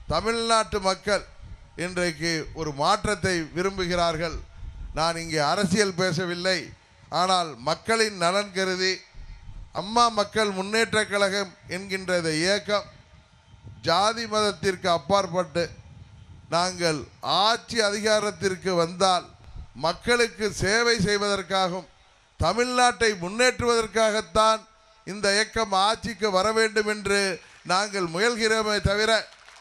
தமிழ்நாட்டு மக்கள் இன்றைக்கு ஒரு மாற்றத்தை விரும்புகிறார்கள் நான் இங்கே அரசியல் பேசவில்லை ஆனால் மக்களின் நலன் கருதி அம்மா மக்கள் முன்னேற்ற கழகம் என்கின்ற இந்த இயக்கம் ஜாதி மதத்திற்கு அப்பாற்பட்டு நாங்கள் ஆட்சி அதிகாரத்திற்கு வந்தால் மக்களுக்கு சேவை செய்வதற்காகவும் தமிழ்நாட்டை முன்னேற்றுவதற்காகத்தான் இந்த இயக்கம் ஆட்சிக்கு வர வேண்டும் என்று நாங்கள் முயல்கிறோமே தவிர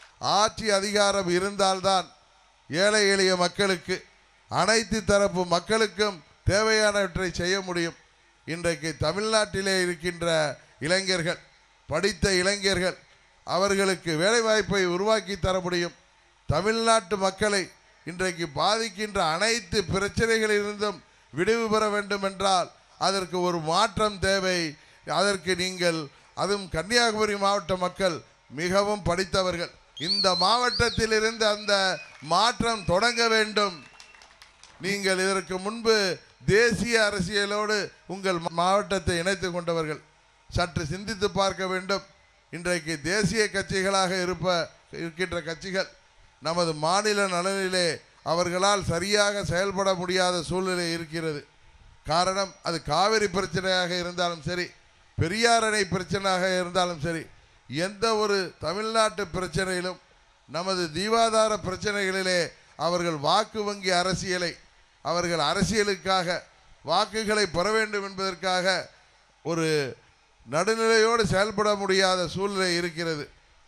ஆட்சி அதிகாரம் இருந்தால்தான் ஏழை எளிய மக்களுக்கு அனைத்து தரப்பு மக்களுக்கும் தேவையானவற்றை செய்ய முடியும் இன்றைக்கு தமிழ்நாட்டிலே இருக்கின்ற இளைஞர்கள் படித்த இளைஞர்கள் அவர்களுக்கு வேலைவாய்ப்பை உருவாக்கி தர முடியும் தமிழ்நாட்டு மக்களை இன்றைக்கு பாதிக்கின்ற அனைத்து பிரச்சனைகளிலிருந்தும் விடுவி பெற வேண்டும் என்றால் அதற்கு ஒரு மாற்றம் தேவை அதற்கு நீங்கள் அதுவும் கன்னியாகுமரி மாவட்ட மக்கள் மிகவும் படித்தவர்கள் இந்த மாவட்டத்தில் இருந்து அந்த மாற்றம் தொடங்க வேண்டும் நீங்கள் இதற்கு முன்பு தேசிய அரசியலோடு உங்கள் மாவட்டத்தை இணைத்து கொண்டவர்கள் சற்று சிந்தித்து பார்க்க வேண்டும் இன்றைக்கு தேசிய கட்சிகளாக இருப்ப இருக்கின்ற கட்சிகள் நமது மாநில நலனிலே அவர்களால் சரியாக செயல்பட முடியாத சூழ்நிலை இருக்கிறது காரணம் அது காவிரி பிரச்சனையாக இருந்தாலும் சரி பெரியார் அணை பிரச்சனையாக இருந்தாலும் சரி எந்த ஒரு தமிழ்நாட்டு பிரச்சனையிலும் நமது தீவாதார பிரச்சனைகளிலே அவர்கள் வாக்கு வங்கி அரசியலை அவர்கள் அரசியலுக்காக வாக்குகளை பெற வேண்டும் என்பதற்காக ஒரு நடுநிலையோடு செயல்பட முடியாத சூழ்நிலை இருக்கிறது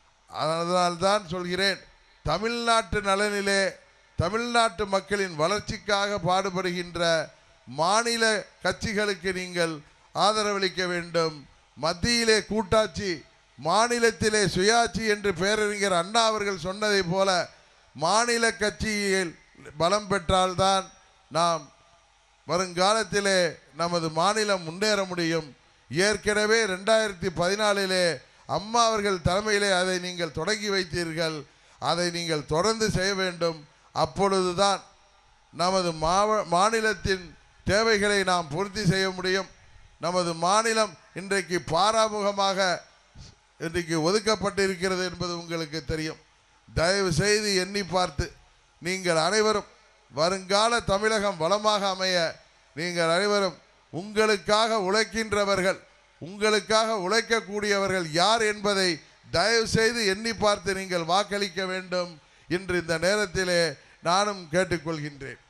அதனால்தான் சொல்கிறேன் தமிழ்நாட்டு நலனிலே தமிழ்நாட்டு மக்களின் வளர்ச்சிக்காக பாடுபடுகின்ற மாநில கட்சிகளுக்கு நீங்கள் ஆதரவளிக்க வேண்டும் மத்தியிலே கூட்டாட்சி மாநிலத்திலே சுயாட்சி என்று பேரறிஞர் அண்ணா அவர்கள் சொன்னதைப் போல மாநில கட்சியில் பலம் பெற்றால்தான் நாம் வருங்காலத்திலே நமது மாநிலம் முன்னேற முடியும் ஏற்கனவே ரெண்டாயிரத்தி பதினாலிலே அம்மா அவர்கள் தலைமையிலே அதை நீங்கள் தொடங்கி வைத்தீர்கள் அதை நீங்கள் தொடர்ந்து செய்ய வேண்டும் அப்பொழுதுதான் நமது மாவ மாநிலத்தின் தேவைகளை நாம் பூர்த்தி செய்ய முடியும் நமது மாநிலம் இன்றைக்கு பாராமுகமாக இன்றைக்கு ஒதுக்கப்பட்டிருக்கிறது என்பது உங்களுக்கு தெரியும் தயவு செய்து எண்ணி பார்த்து நீங்கள் அனைவரும் வருங்கால தமிழகம் வளமாக அமைய நீங்கள் அனைவரும் உங்களுக்காக உழைக்கின்றவர்கள் உங்களுக்காக உழைக்கக்கூடியவர்கள் யார் என்பதை தயவு செய்து எண்ணி பார்த்து நீங்கள் வாக்களிக்க வேண்டும் என்று இந்த நேரத்திலே நானும் கேட்டுக்கொள்கின்றேன்